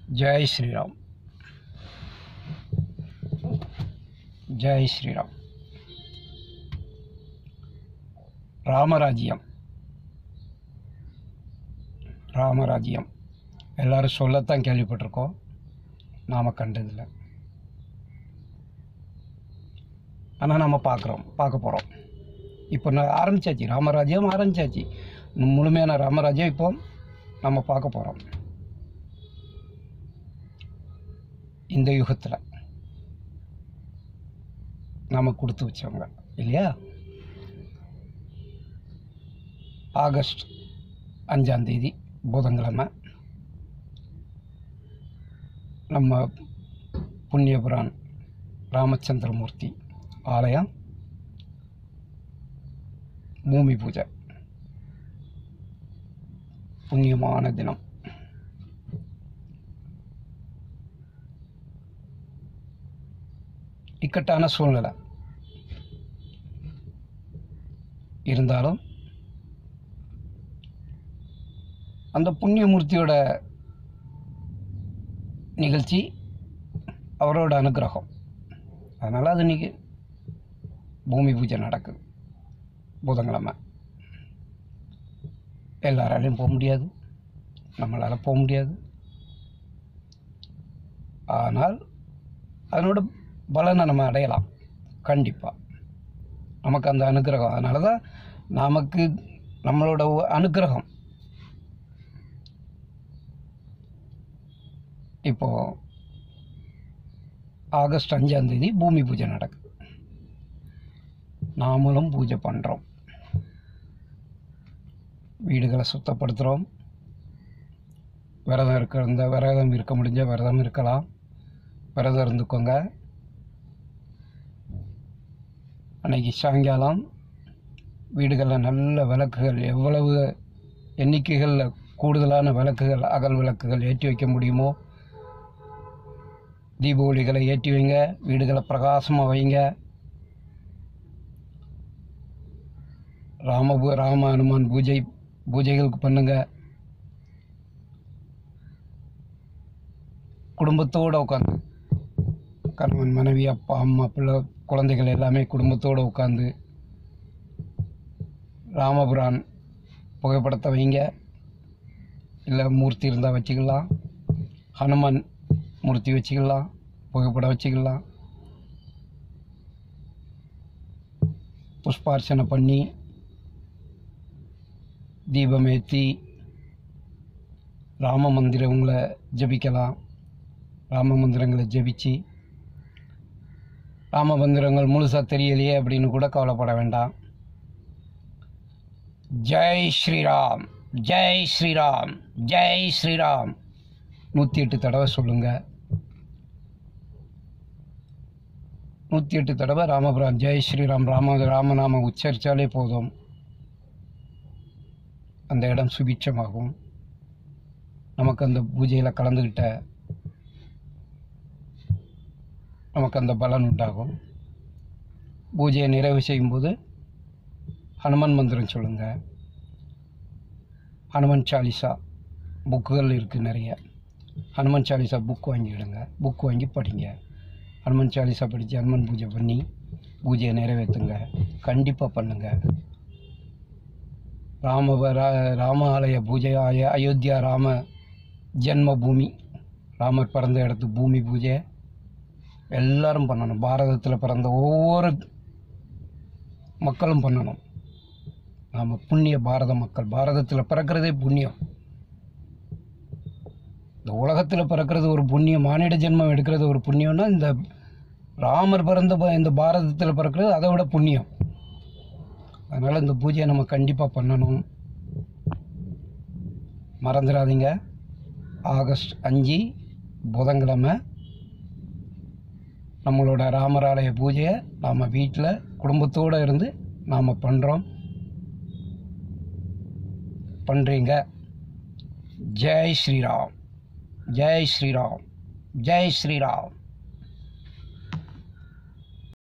ஜெய் ஸ்ரீராம் ஜெய் ஸ்ரீராம் ராமராஜ்யம் ராமராஜ்யம் எல்லாரும் சொல்லத்தான் கேள்விப்பட்டிருக்கோம் நாம் கண்டதில்லை ஆனால் நம்ம பார்க்குறோம் பார்க்க போகிறோம் இப்போ நான் ஆரம்பிச்சாச்சு ராமராஜ்யம் ஆரம்பிச்சாச்சு முழுமையான ராமராஜ்யம் இப்போ நம்ம பார்க்க போகிறோம் இந்த யுகத்தில் நாம் கொடுத்து வச்சவங்க இல்லையா ஆகஸ்ட் அஞ்சாம் தேதி புதன்கிழமை நம்ம புண்ணியபுரான் ராமச்சந்திரமூர்த்தி ஆலயம் பூமி பூஜை புண்ணியமான தினம் இக்கட்டான சூழ்நிலை இருந்தாலும் அந்த புண்ணியமூர்த்தியோட நிகழ்ச்சி அவரோட அனுகிரகம் அதனால் அது இன்னைக்கு பூமி பூஜை நடக்குது புதன்கிழமை எல்லாராலையும் போக முடியாது நம்மளால் போக முடியாது ஆனால் அதனோட பலனை நம்ம அடையலாம் கண்டிப்பாக நமக்கு அந்த அனுகிரகம் அதனால தான் நமக்கு நம்மளோட ஒ- அனுகிரகம் இப்போ ஆகஸ்ட் அஞ்சாம் தேதி பூமி பூஜை நடக்குது நாமளும் பூஜை பண்ணுறோம் வீடுகளை சுத்தப்படுத்துகிறோம் விரதம் இருக்கிற விரதம் இருக்க முடிஞ்ச விரதம் இருக்கலாம் விரதம் இருந்துக்கோங்க அன்னைக்கு சாயங்காலம் வீடுகளில் நல்ல விளக்குகள் எவ்வளவு எண்ணிக்கைகளில் கூடுதலான விளக்குகள் அகல் விளக்குகள் ஏற்றி வைக்க முடியுமோ தீப ஒளிகளை ஏற்றி வைங்க வீடுகளை பிரகாசமாக வைங்க ராம பூ- ராம அனுமான் பூஜை பூஜைகளுக்கு பண்ணுங்க குடும்பத்தோடு உட்காந்து கணவன் மனைவி அப்பா அம்மா பிள்ளை குழந்தைகள் எல்லாமே குடும்பத்தோடு உட்காந்து ராமபுரான் புகைப்படத்தை வைங்க இல்லை மூர்த்தி இருந்தால் வச்சுக்கலாம் ஹனுமான் மூர்த்தி வச்சுக்கலாம் புகைப்படம் வச்சுக்கலாம் புஷ்பார்ச்சனை பண்ணி தீபம் ஏற்றி ராம மந்திரங்களை ஜபிக்கலாம் ராம மந்திரங்களை ஜபிச்சு ராம மந்திரங்கள் முழுசாக தெரியலையே அப்படின்னு கூட கவலைப்பட வேண்டாம் ஜெய் ஸ்ரீராம் ஜெய் ஸ்ரீராம் ஜெய் ஸ்ரீராம் நூற்றி எட்டு தடவை சொல்லுங்கள் நூற்றி எட்டு தடவை ராமபுரம் ஜெய் ஸ்ரீராம் ராம ராமநாம உச்சரித்தாலே போதும் அந்த இடம் சுபிட்சமாகும் நமக்கு அந்த பூஜையில் கலந்துக்கிட்ட நமக்கு அந்த பலன் உண்டாகும் பூஜையை நிறைவு செய்யும்போது ஹனுமன் மந்திரம் சொல்லுங்கள் ஹனுமன் சாலிசா புக்குகள் இருக்குது நிறைய ஹனுமன் சாலிசா புக் வாங்கிடுங்க புக் வாங்கி படிங்க ஹனுமன் சாலிசா படித்து ஹனுமன் பூஜை பண்ணி பூஜையை நிறைவேற்றுங்க கண்டிப்பாக பண்ணுங்கள் ராம ரா- ராம ஆலய பூஜை அய அயோத்தியா ராம ஜென்ம பூமி ராமர் பிறந்த இடத்து பூமி பூஜை எல்லாரும் பண்ணணும் பாரதத்தில் பிறந்த ஒவ்வொரு மக்களும் பண்ணணும் நாம் புண்ணிய பாரத மக்கள் பாரதத்தில் பிறக்கிறதே புண்ணியம் இந்த உலகத்தில் பிறக்கிறது ஒரு புண்ணியம் மானிட ஜென்மம் எடுக்கிறது ஒரு புண்ணியம்னா இந்த ராமர் பிறந்த ப- இந்த பாரதத்தில் பிறக்கிறது அதை விட புண்ணியம் அதனால் இந்த பூஜையை நம்ம கண்டிப்பாக பண்ணணும் மறந்துடாதீங்க ஆகஸ்ட் அஞ்சு புதன்கிழமை நம்மளோட ராமராலய பூஜையை நாம் வீட்டில் குடும்பத்தோடு இருந்து நாம் பண்ணுறோம் பண்ணுறீங்க ஜெய் ஸ்ரீராம் ஜெய் ஸ்ரீராம் ஜெய் ஸ்ரீராம்